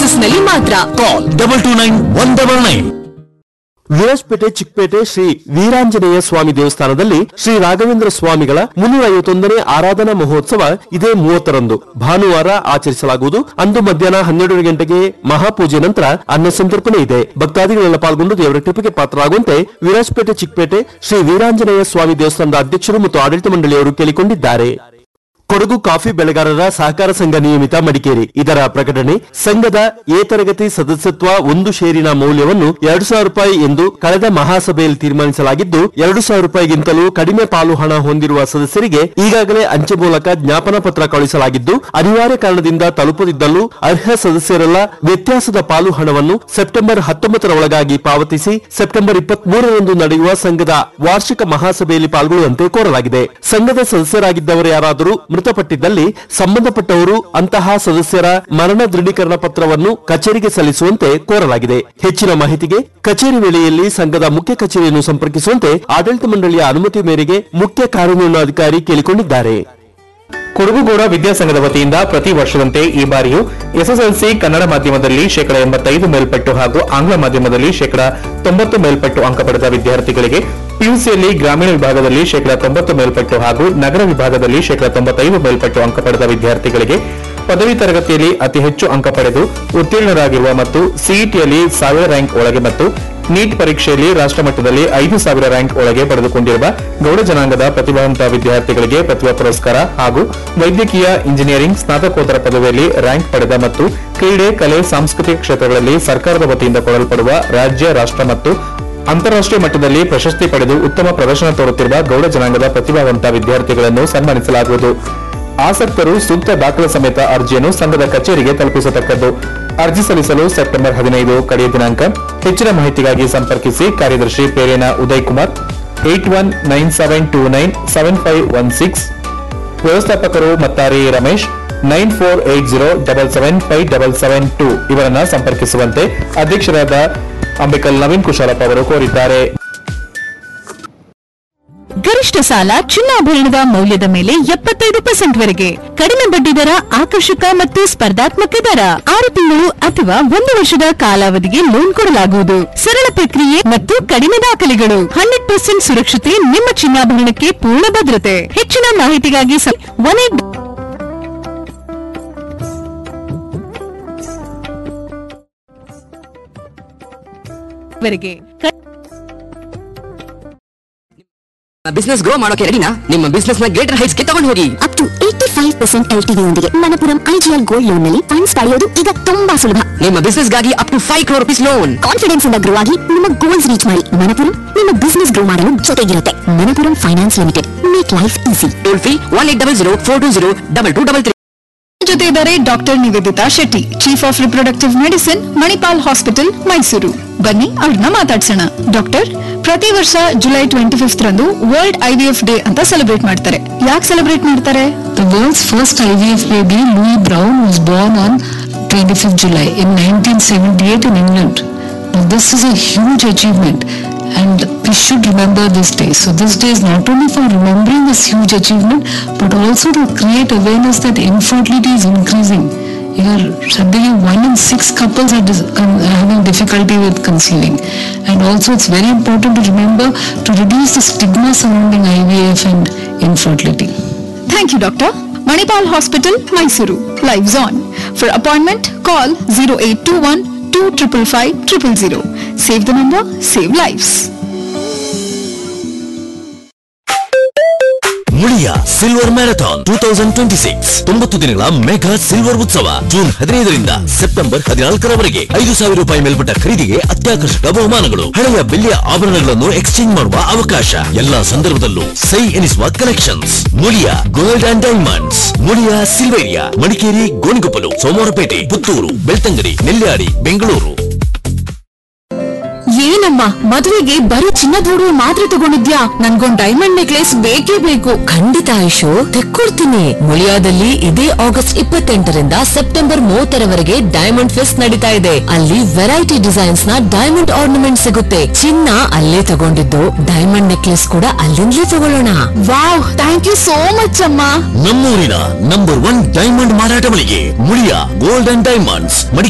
Chances ನಲ್ಲಿ ಮಾತ್ರ call double two nine one double nine Virajpet Chikkapete Shri Veeranjaneya Swamy ದೇವಸ್ಥಾನದಲ್ಲಿ ಶ್ರೀ ರಾಘವೇಂದ್ರ ಸ್ವಾಮಿಗಳ ಮುನ್ನೂರ ಐವತ್ತೊಂದನೇ ಆರಾಧನಾ ಮಹೋತ್ಸವ ಇದೇ ಮೂವತ್ತರಂದು ಭಾನುವಾರ ಆಚರಿಸಲಾಗುವುದು ಅಂದು ಮಧ್ಯಾಹ್ನ ಹನ್ನೆರಡು ಗಂಟೆಗೆ ಮಹಾಪೂಜೆ ನಂತರ ಅನ್ನ ಸಂತರ್ಪಣೆ ಇದೆ ಭಕ್ತಾದಿಗಳೆಲ್ಲ ಪಾಲ್ಗೊಂಡು ದೇವರ ಕೃಪೆಗೆ ಪಾತ್ರರಾಗುವಂತೆ ವಿರಾಜ್ಪೇಟೆ ಚಿಕ್ಕಪೇಟೆ ಶ್ರೀ ವೀರಾಂಜನೇಯ ಸ್ವಾಮಿ ದೇವಸ್ಥಾನದ ಅಧ್ಯಕ್ಷರು ಮತ್ತು ಆಡಳಿತ ಮಂಡಳಿಯವರು ಕೇಳಿಕೊಂಡಿದ್ದಾರೆ ಕೊಡಗು ಕಾಫಿ ಬೆಳೆಗಾರರ ಸಹಕಾರ ಸಂಘ ನಿಯಮಿತ ಮಡಿಕೇರಿ ಇದರ ಪ್ರಕಟಣೆ ಸಂಘದ ಎ ತರಗತಿ ಸದಸ್ಯತ್ವ ಒಂದು ಷೇರಿನ ಮೌಲ್ಯವನ್ನು ಎರಡು ಸಾವಿರ ರೂಪಾಯಿ ಎಂದು ಕಳೆದ ಮಹಾಸಭೆಯಲ್ಲಿ ತೀರ್ಮಾನಿಸಲಾಗಿದ್ದು ಎರಡು ಸಾವಿರ ರೂಪಾಯಿಗಿಂತಲೂ ಕಡಿಮೆ ಪಾಲು ಹಣ ಹೊಂದಿರುವ ಸದಸ್ಯರಿಗೆ ಈಗಾಗಲೇ ಅಂಚೆ ಮೂಲಕ ಜ್ಞಾಪನ ಪತ್ರ ಕಳುಹಿಸಲಾಗಿದ್ದು ಅನಿವಾರ್ಯ ಕಾರಣದಿಂದ ತಲುಪದಿದ್ದಲ್ಲೂ ಅರ್ಹ ಸದಸ್ಯರೆಲ್ಲ ವ್ಯತ್ಯಾಸದ ಪಾಲು ಹಣವನ್ನು ಸೆಪ್ಟೆಂಬರ್ ಹತ್ತೊಂಬತ್ತರ ಒಳಗಾಗಿ ಪಾವತಿಸಿ ಸೆಪ್ಟೆಂಬರ್ ಇಪ್ಪತ್ತ್ ಮೂರರಂದು ನಡೆಯುವ ಸಂಘದ ವಾರ್ಷಿಕ ಮಹಾಸಭೆಯಲ್ಲಿ ಪಾಲ್ಗೊಳ್ಳುವಂತೆ ಕೋರಲಾಗಿದೆ ಸಂಘದ ಸದಸ್ಯರಾಗಿದ್ದವರು ಯಾರಾದರೂ ಮೃತಪಟ್ಟಿದ್ದಲ್ಲಿ ಸಂಬಂಧಪಟ್ಟವರು ಅಂತಹ ಸದಸ್ಯರ ಮರಣ ದೃಢೀಕರಣ ಪತ್ರವನ್ನು ಕಚೇರಿಗೆ ಸಲ್ಲಿಸುವಂತೆ ಕೋರಲಾಗಿದೆ ಹೆಚ್ಚಿನ ಮಾಹಿತಿಗೆ ಕಚೇರಿ ವೇಳೆಯಲ್ಲಿ ಸಂಘದ ಮುಖ್ಯ ಕಚೇರಿಯನ್ನು ಸಂಪರ್ಕಿಸುವಂತೆ ಆಡಳಿತ ಮಂಡಳಿಯ ಅನುಮತಿ ಮೇರೆಗೆ ಮುಖ್ಯ ಕಾರ್ಯನಿರ್ವಹಣಾಧಿಕಾರಿ ಕೇಳಿಕೊಂಡಿದ್ದಾರೆ ಕೊಡಗುಗೌಡ ವಿದ್ಯಾಸಂಘದ ವತಿಯಿಂದ ಪ್ರತಿ ವರ್ಷದಂತೆ ಈ ಬಾರಿಯೂ ಎಸ್ಎಸ್ಎಲ್ಸಿ ಕನ್ನಡ ಮಾಧ್ಯಮದಲ್ಲಿ ಶೇಕಡ ಎಂಬತ್ತೈದು ಮೇಲ್ಪಟ್ಟು ಹಾಗೂ ಆಂಗ್ಲ ಮಾಧ್ಯಮದಲ್ಲಿ ಶೇಕಡ ತೊಂಬತ್ತು ಮೇಲ್ಪಟ್ಟು ಅಂಕ ಪಡೆದ ವಿದ್ಯಾರ್ಥಿಗಳಿಗೆ ಪಿಯುಸಿಯಲ್ಲಿ ಗ್ರಾಮೀಣ ವಿಭಾಗದಲ್ಲಿ ಶೇಕಡ ತೊಂಬತ್ತು ಮೇಲ್ಪಟ್ಟು ಹಾಗೂ ನಗರ ವಿಭಾಗದಲ್ಲಿ ಶೇಕಡ ತೊಂಬತ್ತೈದು ಮೇಲ್ಪಟ್ಟು ಅಂಕ ಪಡೆದ ವಿದ್ಯಾರ್ಥಿಗಳಿಗೆ ಪದವಿ ತರಗತಿಯಲ್ಲಿ ಅತಿ ಹೆಚ್ಚು ಅಂಕ ಪಡೆದು ಉತ್ತೀರ್ಣರಾಗಿರುವ ಮತ್ತು ಸಿಇಟಿಯಲ್ಲಿ ಸಾವಿರ ರ್ಯಾಂಕ್ ಒಳಗೆ ಮತ್ತು ನೀಟ್ ಪರೀಕ್ಷೆಯಲ್ಲಿ ರಾಷ್ಟ್ರಮಟ್ಟದಲ್ಲಿ ಐದು ಸಾವಿರ ರ್ಯಾಂಕ್ ಒಳಗೆ ಪಡೆದುಕೊಂಡಿರುವ ಗೌಡ ಜನಾಂಗದ ಪ್ರತಿಭಾವಂತ ವಿದ್ಯಾರ್ಥಿಗಳಿಗೆ ಪ್ರತಿಭಾ ಪುರಸ್ಕಾರ ಹಾಗೂ ವೈದ್ಯಕೀಯ ಇಂಜಿನಿಯರಿಂಗ್ ಸ್ನಾತಕೋತ್ತರ ಪದವಿಯಲ್ಲಿ ರ್ಯಾಂಕ್ ಪಡೆದ ಮತ್ತು ಕ್ರೀಡೆ ಕಲೆ ಸಾಂಸ್ಕೃತಿಕ ಕ್ಷೇತ್ರಗಳಲ್ಲಿ ಸರ್ಕಾರದ ವತಿಯಿಂದ ಕೊಡಲ್ಪಡುವ ರಾಜ್ಯ ರಾಷ್ಟ್ರ ಮತ್ತು ಅಂತಾರಾಷ್ಟ್ರೀಯ ಮಟ್ಟದಲ್ಲಿ ಪ್ರಶಸ್ತಿ ಪಡೆದು ಉತ್ತಮ ಪ್ರದರ್ಶನ ತೋರುತ್ತಿರುವ ಗೌಡ ಜನಾಂಗದ ಪ್ರತಿಭಾವಂತ ವಿದ್ಯಾರ್ಥಿಗಳನ್ನು ಸನ್ಮಾನಿಸಲಾಗುವುದು ಆಸಕ್ತರು ಸೂಕ್ತ ದಾಖಲೆ ಸಮೇತ ಅರ್ಜಿಯನ್ನು ಸಂಘದ ಕಚೇರಿಗೆ ತಲುಪಿಸತಕ್ಕದ್ದು ಅರ್ಜಿ ಸಲ್ಲಿಸಲು ಸೆಪ್ಟೆಂಬರ್ ಹದಿನೈದು ಕಡೆಯ ದಿನಾಂಕ ಹೆಚ್ಚಿನ ಮಾಹಿತಿಗಾಗಿ ಸಂಪರ್ಕಿಸಿ ಕಾರ್ಯದರ್ಶಿ ಪೇರೇನ Uday Kumar eight one nine seven two nine seven five one six ವ್ಯವಸ್ಥಾಪಕರು ಮತ್ತಾರಿ Ramesh nine four eight zero double seven five double seven two ಇವರನ್ನ ಸಂಪರ್ಕಿಸುವಂತೆ ಅಧ್ಯಕ್ಷರಾದ ಅಂಬಿಕಲ್ ನವೀನ್ ಕುಶಾಲಪ್ಪ ಅವರು ಕೋರಿದ್ದಾರೆ ಗರಿಷ್ಠ ಸಾಲ ಚಿನ್ನಾಭರಣದ ಮೌಲ್ಯದ ಮೇಲೆ ಎಪ್ಪತ್ತೈದು ಪರ್ಸೆಂಟ್ ವರೆಗೆ ಕಡಿಮೆ ಬಡ್ಡಿ ದರ ಆಕರ್ಷಕ ಮತ್ತು ಸ್ಪರ್ಧಾತ್ಮಕ ದರ ಆರು ತಿಂಗಳು ಅಥವಾ ಒಂದು ವರ್ಷದ ಕಾಲಾವಧಿಗೆ ಲೋನ್ ಕೊಡಲಾಗುವುದು ಸರಳ ಪ್ರಕ್ರಿಯೆ ಮತ್ತು ಕಡಿಮೆ ದಾಖಲೆಗಳು ಹಂಡ್ರೆಡ್ ಪರ್ಸೆಂಟ್ ಸುರಕ್ಷತೆ ನಿಮ್ಮ ಚಿನ್ನಾಭರಣಕ್ಕೆ ಪೂರ್ಣ ಭದ್ರತೆ ಹೆಚ್ಚಿನ ಮಾಹಿತಿಗಾಗಿ ಒನ್ ಏಟ್ ವರೆಗೆ ಬಿಸ್ನೆಸ್ ಗ್ರೋ ಮಾಡೋಕೆ ರೆಡಿನಾ ನಿಮ್ಮ ಬಿಸ್ನೆಸ್ ನ ಗ್ರೇಟರ್ ಹೈಟ್ಸ್ ಗೆ ತಗೊಂಡು ಹೋಗಿ up to eighty five percent L ಟಿವಿಯೊಂದಿಗೆ ಮಣಪುರಂ ಐಜಿಎಲ್ ಗೋಲ್ಡ್ ಲೋನ್ ನಲ್ಲಿ ಫಂಡ್ಸ್ ಪಡೆಯೋದು ಈಗ ತುಂಬಾ ಸುಲಭ ನಿಮ್ಮ ಬಿಸ್ನೆಸ್ ಗಾಗಿ up to five crore rupees loan confidence ಇಂದ ಗ್ರೋ ಆಗಿ ನಿಮ್ಮ ಗೋಲ್ಸ್ ರೀಚ್ ಮಾಡಿ ಮಣಪುರಂ ನಿಮ್ಮ ಬಿಸ್ನೆಸ್ ಗ್ರೋ ಮಾಡಲು ಜೊತೆಗಿರುತ್ತೆ Manappuram finance limited make life easy toll free one eight double zero four two zero double two double three ಜೊತೆ ಇದ್ದಾರೆ doctor Nivedita Shetty chief of reproductive medicine Manipal hospital Mysuru ಬನ್ನಿ ಅವ್ರನ್ನ ಮಾತಾಡ್ಸೋಣ ಡಾಕ್ಟರ್ ಪ್ರತಿ ವರ್ಷ ಜುಲೈ ಟ್ವೆಂಟಿ ಫಿಫ್ತ್ ರಂದು ವರ್ಲ್ಡ್ ಐವಿಎಫ್ ಡೇ ಅಂತ celebrate ಮಾಡ್ತಾರೆ ಯಾಕೆ ಸೆಲೆಬ್ರೇಟ್ ಮಾಡ್ತಾರೆ The world's first IVF baby, Louis Brown, was born on 25th July in 1978 in England. Now, this is a huge achievement and we should remember this day. So this day is not only for remembering this huge achievement, but also to create awareness that infertility is increasing. Here, suddenly one in six couples are dis- con- having difficulty with conceiving. And also it's very important to remember to reduce the stigma surrounding IVF and infertility. Thank you doctor Manipal hospital Mysuru lives on for appointment call zero eight two one two triple five triple zero save the number save lives Muliya silver marathon two thousand twenty six ತೊಂಬತ್ತು ದಿನಗಳ mega silver ಉತ್ಸವ June ಹದಿನೈದರಿಂದ September ಹದಿನಾಲ್ಕರವರೆಗೆ ಐದು ಸಾವಿರ ರೂಪಾಯಿ ಮೇಲ್ಪಟ್ಟ ಖರೀದಿಗೆ ಅತ್ಯಾಕರ್ಷಕ ಬಹುಮಾನಗಳು ಹಳೆಯ ಬೆಳ್ಳಿಯ ಆಭರಣಗಳನ್ನು ಎಕ್ಸ್ಚೇಂಜ್ ಮಾಡುವ ಅವಕಾಶ ಎಲ್ಲಾ ಸಂದರ್ಭದಲ್ಲೂ ಸೈ ಎನಿಸುವ collections Muliya gold and diamonds Muliya Silveria Madikeri Gonikoppal Somwarpet Puttur Belthangady Nelyadi Bengaluru ಏನಮ್ಮ ಮದುವೆಗೆ ಬರೀ ಚಿನ್ನದ ಒಡವೆ ಮಾತ್ರ ತಗೊಂಡಿದ್ಯಾ ನನ್ಗೊಂದ್ ಡೈಮಂಡ್ ನೆಕ್ಲೆಸ್ ಬೇಕೇ ಬೇಕು ಖಂಡಿತ ಆಯುಷು ತೆಕ್ಕೊಡ್ತೀನಿ ಮುಳಿಯಾದಲ್ಲಿ ಇದೇ ಆಗಸ್ಟ್ ಇಪ್ಪತ್ತೆಂಟರಿಂದ ಸೆಪ್ಟೆಂಬರ್ ಮೂವತ್ತರವರೆಗೆ ಡೈಮಂಡ್ ಫೆಸ್ಟ್ ನಡೀತಾ ಇದೆ ಅಲ್ಲಿ ವೆರೈಟಿ ಡಿಸೈನ್ಸ್ ನ ಡೈಮಂಡ್ ಆರ್ನಮೆಂಟ್ ಸಿಗುತ್ತೆ ಚಿನ್ನ ಅಲ್ಲೇ ತಗೊಂಡಿದ್ದು ಡೈಮಂಡ್ ನೆಕ್ಲೆಸ್ ಕೂಡ ಅಲ್ಲಿಂದಲೇ ತಗೊಳ್ಳೋಣ wow thank you so much ಅಮ್ಮ ನಮ್ಮೂರಿನ ನಂಬರ್ ಒನ್ ಡೈಮಂಡ್ ಮಾರಾಟ ಮಳಿಗೆ ಮುಳಿಯ ಗೋಲ್ಡ್ ಅಂಡ್ ಡೈಮಂಡ್ಸ್